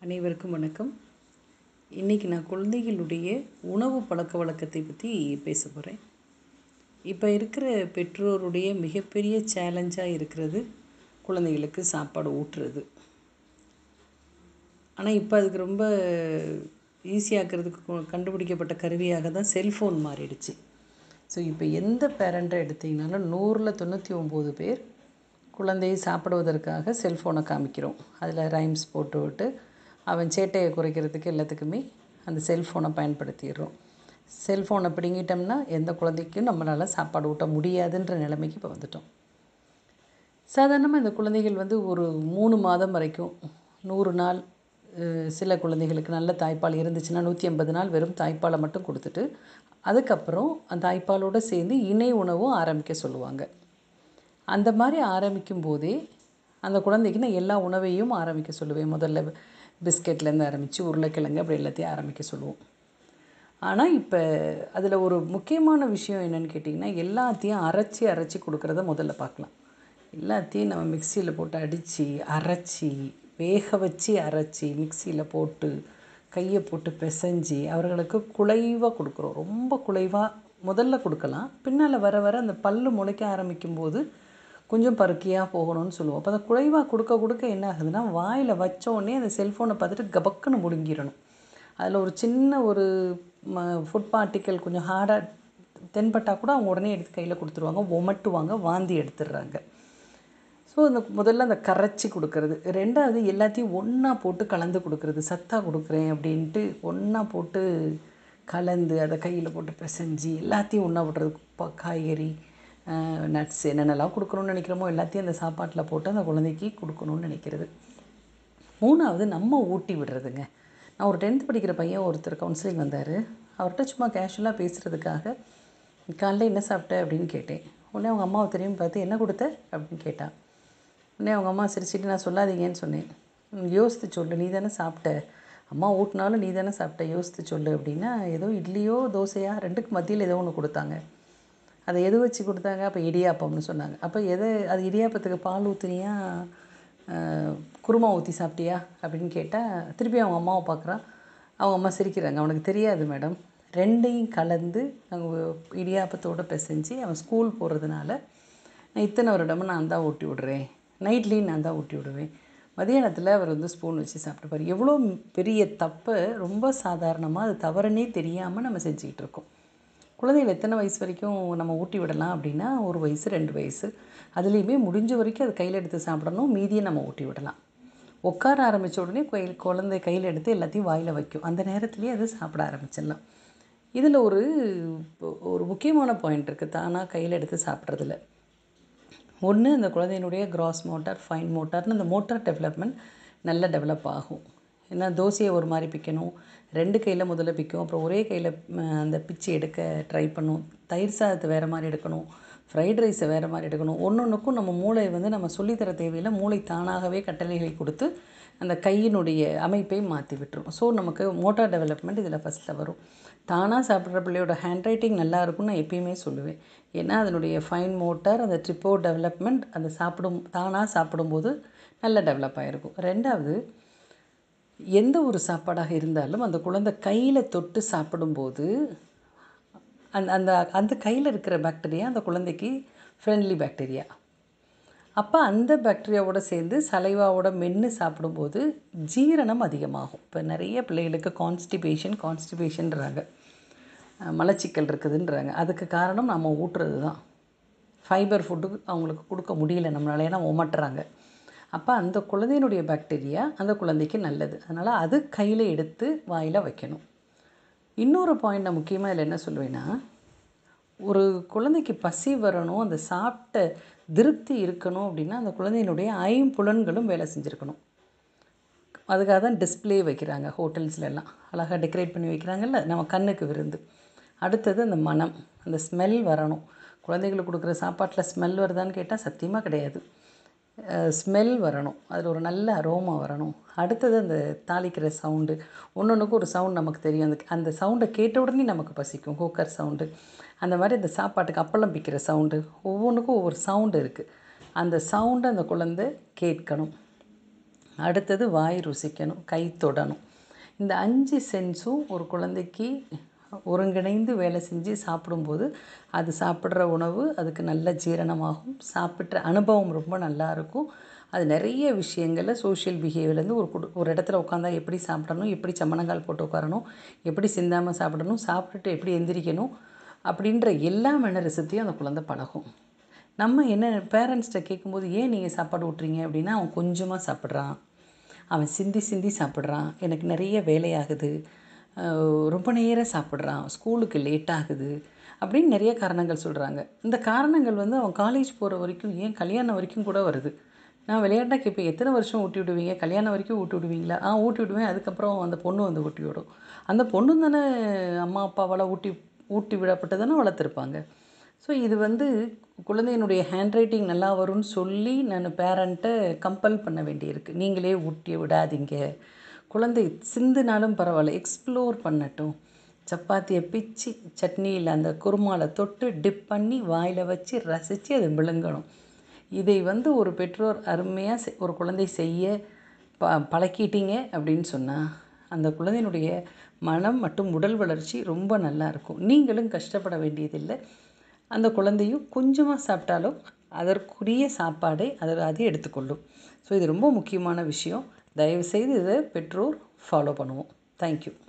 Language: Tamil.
அனைவருக்கும் வணக்கம் இன்றைக்கி நான் குழந்தைகளுடைய உணவு பழக்க வழக்கத்தை பற்றி பேச போகிறேன் இப்போ இருக்கிற பெற்றோருடைய மிகப்பெரிய சேலஞ்சாக இருக்கிறது குழந்தைகளுக்கு சாப்பாடு ஊட்டுறது ஆனால் இப்போ அதுக்கு ரொம்ப ஈஸியாக்கிறதுக்கு கு- கண்டுபிடிக்கப்பட்ட கருவியாக தான் செல்ஃபோன் மாறிடுச்சு ஸோ இப்போ எந்த பேரண்ட்டை எடுத்தீங்கனாலும் நூறில் தொண்ணூற்றி ஒம்பது பேர் குழந்தையை சாப்பிடுவதற்காக செல்ஃபோனை காமிக்கிறோம் அதில் ரைம்ஸ் போட்டு விட்டு அவன் சேட்டையை குறைக்கிறதுக்கு எல்லாத்துக்குமே அந்த செல்ஃபோனை பயன்படுத்திடுறோம் செல்ஃபோனை பிடுங்கிட்டோம்னா எந்த குழந்தைக்கும் நம்மளால் சாப்பாடு ஊட்ட முடியாதுன்ற நிலைமைக்கு இப்போ வந்துட்டோம் சாதாரணமாக இந்த குழந்தைகள் வந்து ஒரு மூணு மாதம் வரைக்கும் நூறு நாள் அஹ், சில குழந்தைகளுக்கு நல்ல தாய்ப்பால் இருந்துச்சுன்னா நூற்றி ஐம்பது நாள் வெறும் தாய்ப்பாலை மட்டும் கொடுத்துட்டு அதுக்கப்புறம் அந்த தாய்ப்பாலோடு சேர்ந்து இணை உணவும் ஆரம்பிக்க சொல்லுவாங்க அந்த மாதிரி ஆரம்பிக்கும் போதே அந்த குழந்தைக்கு நான் எல்லா உணவையும் ஆரம்பிக்க சொல்லுவேன் முதல்ல பிஸ்கெட்லேருந்து ஆரம்பித்து உருளைக்கிழங்கு அப்படி எல்லாத்தையும் ஆரம்பிக்க சொல்லுவோம் ஆனால் இப்போ அதில் ஒரு முக்கியமான விஷயம் என்னன்னு கேட்டிங்கன்னா எல்லாத்தையும் அரைச்சி அரைச்சி கொடுக்குறத முதல்ல பார்க்கலாம் எல்லாத்தையும் நம்ம மிக்சியில் போட்டு அடித்து அரைச்சி வேக வச்சு அரைச்சி மிக்சியில் போட்டு கையை போட்டு பிசைஞ்சு அவர்களுக்கு குழைவாக கொடுக்குறோம் ரொம்ப குழைவாக முதல்ல கொடுக்கலாம் பின்னால் வர வர அந்த பல்லு முளைக்க ஆரம்பிக்கும் போது கொஞ்சம் பருக்கியாக போகணும்னு சொல்லுவோம் அப்போ அந்த குழைவாக கொடுக்க கொடுக்க என்ன ஆகுதுன்னா வாயில் வச்ச உடனே அந்த செல்ஃபோனை பார்த்துட்டு கபக்குன்னு முழுங்கிடணும் அதில் ஒரு சின்ன ஒரு ஃபுட் பார்ட்டிக்கல் கொஞ்சம் ஹார்டாக தென்பட்டால் கூட அவங்க உடனே எடுத்து கையில் கொடுத்துருவாங்க உமட்டுவாங்க வாந்தி எடுத்துடுறாங்க ஸோ அந்த முதல்ல அந்த கரைச்சி கொடுக்கறது ரெண்டாவது எல்லாத்தையும் ஒன்றா போட்டு கலந்து கொடுக்கறது சத்தா கொடுக்குறேன் அப்படின்ட்டு ஒன்றா போட்டு கலந்து அதை கையில் போட்டு பிசைஞ்சு எல்லாத்தையும் ஒன்றா போட்டுறது ப- காய்கறி நட்ஸ் என்னென்னலாம் கொடுக்கணும்னு நினைக்கிறோமோ எல்லாத்தையும் அந்த சாப்பாட்டில் போட்டு அந்த குழந்தைக்கு கொடுக்கணும்னு நினைக்கிறது மூணாவது நம்ம ஊட்டி விடுறதுங்க நான் ஒரு டென்த் படிக்கிற பையன் ஒருத்தர் கவுன்சிலிங் வந்தார் அவர்கிட்ட சும்மா கேஷுவலாக பேசுகிறதுக்காக காலைல என்ன சாப்பிட்ட அப்படின்னு கேட்டேன் உடனே அவங்க அம்மாவை திரும்பி பார்த்து என்ன கொடுத்த அப்படின்னு கேட்டான் உடனே அவங்க அம்மா சிரிச்சிட்டு நான் சொல்லாதீங்கன்னு சொன்னேன் "ம், யோசித்து சொல்லு நீ தானே சாப்பிட்ட அம்மா ஊட்டினாலும் நீ தானே சாப்பிட்ட யோசித்து சொல்லு அப்படின்னா ஏதோ இட்லியோ தோசையா ரெண்டுக்கு மத்தியில் ஏதோ ஒன்று கொடுத்தாங்க அதை எது வச்சு கொடுத்தாங்க அப்போ இடியாப்பம்னு சொன்னாங்க அப்போ எதை அது இடியாப்பத்துக்கு பால் ஊற்றுனியா குருமா ஊற்றி சாப்பிட்டியா அப்படின்னு கேட்டால் திருப்பி அவங்க அம்மாவை பார்க்குறான் அவங்க அம்மா சிரிக்கிறாங்க அவனுக்கு தெரியாது மேடம் ரெண்டையும் கலந்து நாங்கள் இடியாப்பத்தோடு பிசைஞ்சு அவன் ஸ்கூல் போகிறதுனால நான் இத்தனை வருடமும் நான் தான் ஊட்டி விடுறேன் நைட்லேயும் நான் தான் ஊட்டி விடுவேன் மதியானத்தில் அவர் வந்து ஸ்பூன் வச்சு சாப்பிட்டுப்பார் எவ்வளோ பெரிய தப்பை ரொம்ப சாதாரணமாக அது தவறுனே தெரியாமல் நம்ம செஞ்சுக்கிட்டு இருக்கோம் குழந்தைகள் எத்தனை வயசு வரைக்கும் நம்ம ஊட்டி விடலாம் அப்படின்னா ஒரு வயசு ரெண்டு வயசு அதுலேயுமே முடிஞ்ச வரைக்கும் அது கையில் எடுத்து சாப்பிடணும் மீதியை நம்ம ஊட்டி விடலாம் உட்கார ஆரம்பித்த உடனே கொய்- குழந்தை கையில் எடுத்து எல்லாத்தையும் வாயில் வைக்கும் அந்த நேரத்துலேயே அது சாப்பிட ஆரம்பிச்சிடலாம் இதில் ஒரு ஒரு முக்கியமான பாயிண்ட் இருக்குது தானாக கையில் எடுத்து சாப்பிட்றதுல ஒன்று அந்த குழந்தையினுடைய கிராஸ் மோட்டார் ஃபைன் மோட்டார்னு அந்த மோட்டார் டெவலப்மெண்ட் நல்லா டெவலப் ஆகும் ஏன்னா தோசையை ஒரு மாதிரி பிக்கணும் ரெண்டு கையில் முதல்ல பிக்கும் அப்புறம் ஒரே கையில் அந்த பிச்சு எடுக்க ட்ரை பண்ணும் தயிர் சாதத்தை வேறு மாதிரி எடுக்கணும் ஃப்ரைட் ரைஸை வேறு மாதிரி எடுக்கணும் ஒன்று ஒன்றுக்கும் நம்ம மூளை வந்து நம்ம சொல்லித்தர தேவையில்லை மூளை தானாகவே கட்டளைகளை கொடுத்து அந்த கையினுடைய அமைப்பை மாற்றி விட்டுரும் ஸோ நமக்கு மோட்டார் டெவலப்மெண்ட் இதில் ஃபஸ்ட்டில் வரும் தானாக சாப்பிட்ற பிள்ளையோட ஹேண்ட் ரைட்டிங் நல்லா இருக்கும்னு நான் எப்பயுமே சொல்லுவேன் ஏன்னா அதனுடைய ஃபைன் மோட்டார் அந்த ட்ரிப்போ டெவலப்மெண்ட் அந்த சாப்பிடும் தானாக சாப்பிடும்போது நல்லா டெவலப் ஆகிருக்கும் ரெண்டாவது எந்த ஒரு சாப்பாடாக இருந்தாலும் அந்த குழந்தை கையில் தொட்டு சாப்பிடும்போது அந்த அந்த அந்த கையில் இருக்கிற பாக்டீரியா அந்த குழந்தைக்கு ஃப்ரெண்ட்லி பாக்டீரியா அப்போ அந்த பாக்டீரியாவோட சேர்ந்து சலைவாவோட மென்று சாப்பிடும்போது ஜீரணம் அதிகமாகும் இப்போ நிறைய பிள்ளைகளுக்கு கான்ஸ்டிபேஷன் கான்ஸ்டிபேஷன்றாங்க மலச்சிக்கல் இருக்குதுன்றாங்க அதுக்கு காரணம் நம்ம ஊட்டுறது தான் ஃபைபர் ஃபுட்டு அவங்களுக்கு கொடுக்க முடியல நம்மளால ஏன்னா உமட்டுறாங்க அப்போ அந்த குழந்தையினுடைய பாக்டீரியா அந்த குழந்தைக்கு நல்லது அதனால் அது கையில் எடுத்து வாயில் வைக்கணும் இன்னொரு பாயிண்ட் நான் முக்கியமாக இதில் என்ன சொல்லுவேன்னா ஒரு குழந்தைக்கு பசி வரணும் அந்த சாப்பிட்ட திருப்தி இருக்கணும் அப்படின்னா அந்த குழந்தையினுடைய ஐம்புலன்களும் வேலை செஞ்சுருக்கணும் அதுக்காக தான் டிஸ்ப்ளே வைக்கிறாங்க ஹோட்டல்ஸ்ல எல்லாம் அழகாக டெக்கரேட் பண்ணி வைக்கிறாங்கல்ல நம்ம கண்ணுக்கு விருந்து அடுத்தது அந்த மனம் அந்த ஸ்மெல் வரணும் குழந்தைகளுக்கு கொடுக்குற சாப்பாட்டில் ஸ்மெல் வருதான்னு கேட்டால் சத்தியமாக கிடையாது ஸ்மெல் வரணும் அதில் ஒரு நல்ல அரோமா வரணும் அடுத்தது அந்த தாளிக்கிற சவுண்டு ஒன்றொன்றுக்கும் ஒரு சவுண்ட் நமக்கு தெரியும் அந்த அந்த சவுண்டை கேட்ட உடனே நமக்கு பசிக்கும் குக்கர் சவுண்டு அந்த மாதிரி இந்த சாப்பாட்டுக்கு அப்பளம் பிக்கிற சவுண்டு ஒவ்வொன்றுக்கும் ஒவ்வொரு சவுண்டு இருக்குது அந்த சவுண்டை அந்த குழந்தை கேட்கணும் அடுத்தது வாய் ருசிக்கணும் கை தொடணும் இந்த அஞ்சு சென்ஸும் ஒரு குழந்தைக்கு ஒருங்கிணைந்து வேலை செஞ்சு சாப்பிடும்போது அது சாப்பிட்ற உணவு அதுக்கு நல்ல ஜீரணமாகும் சாப்பிட்ற அனுபவம் ரொம்ப நல்லா இருக்கும் அது நிறைய விஷயங்களில் சோஷியல் பிஹேவியர்லேருந்து ஒரு குடு ஒரு இடத்துல உட்காந்தா எப்படி சாப்பிடணும் எப்படி சம்மணங்கால் போட்டு உட்காரணும் எப்படி சிந்தாமல் சாப்பிடணும் சாப்பிட்டுட்டு எப்படி எந்திரிக்கணும் அப்படின்ற எல்லா மேனரிசத்தையும் அந்த குழந்தை பழகும் நம்ம என்ன பேரண்ட்ஸ்கிட்ட கேட்கும்போது ஏன் நீங்கள் சாப்பாடு ஊட்டுறீங்க அப்படின்னா அவன் கொஞ்சமாக சாப்பிட்றான் அவன் சிந்தி சிந்தி சாப்பிட்றான் எனக்கு நிறைய வேலையாகுது அஹ் ரொம்ப நேரம் சாப்பிட்றான் ஸ்கூலுக்கு லேட் ஆகுது அப்படின்னு நிறைய காரணங்கள் சொல்கிறாங்க இந்த காரணங்கள் வந்து அவன் காலேஜ் போகிற வரைக்கும் ஏன் கல்யாணம் வரைக்கும் கூட வருது நான் விளையாட்டாக கேட்பேன் எத்தனை வருஷம் ஊட்டி விடுவீங்க கல்யாணம் வரைக்கும் ஊட்டி விடுவீங்களா ஆ ஊட்டி விடுவேன் அதுக்கப்புறம் அந்த பொண்ணு வந்து ஊட்டி விடும் அந்த பொண்ணு தானே அம்மா அப்பாவால் ஊட்டி ஊட்டி விடப்பட்டு தானே வளர்த்துருப்பாங்க ஸோ இது வந்து குழந்தையினுடைய ஹேண்ட் ரைட்டிங் நல்லா வரும்னு சொல்லி நான் பேரண்ட்டை கம்பல் பண்ண வேண்டியிருக்கு நீங்களே ஊட்டி விடாதீங்க குழந்தை சிந்துனாலும் பரவாயில்ல எக்ஸ்ப்ளோர் பண்ணட்டும் சப்பாத்தியை பிச்சு சட்னியில் அந்த குருமாவில் தொட்டு டிப் பண்ணி வாயில் வச்சு ரசித்து அதை விழுங்கணும் இதை வந்து ஒரு பெற்றோர் அருமையாக ஒரு குழந்தை செய்ய ப பழக்கிட்டீங்க அப்படின்னு சொன்னால் அந்த குழந்தையினுடைய மனம் மற்றும் உடல் வளர்ச்சி ரொம்ப நல்லா இருக்கும் நீங்களும் கஷ்டப்பட வேண்டியதில்லை அந்த குழந்தையும் கொஞ்சமாக சாப்பிட்டாலும் அதற்குரிய சாப்பாடை அதை அது எடுத்துக்கொள்ளும் ஸோ இது ரொம்ப முக்கியமான விஷயம் தயவுசெய்து இதை பெற்றோர் ஃபாலோ பண்ணுவோம் தேங்க்யூ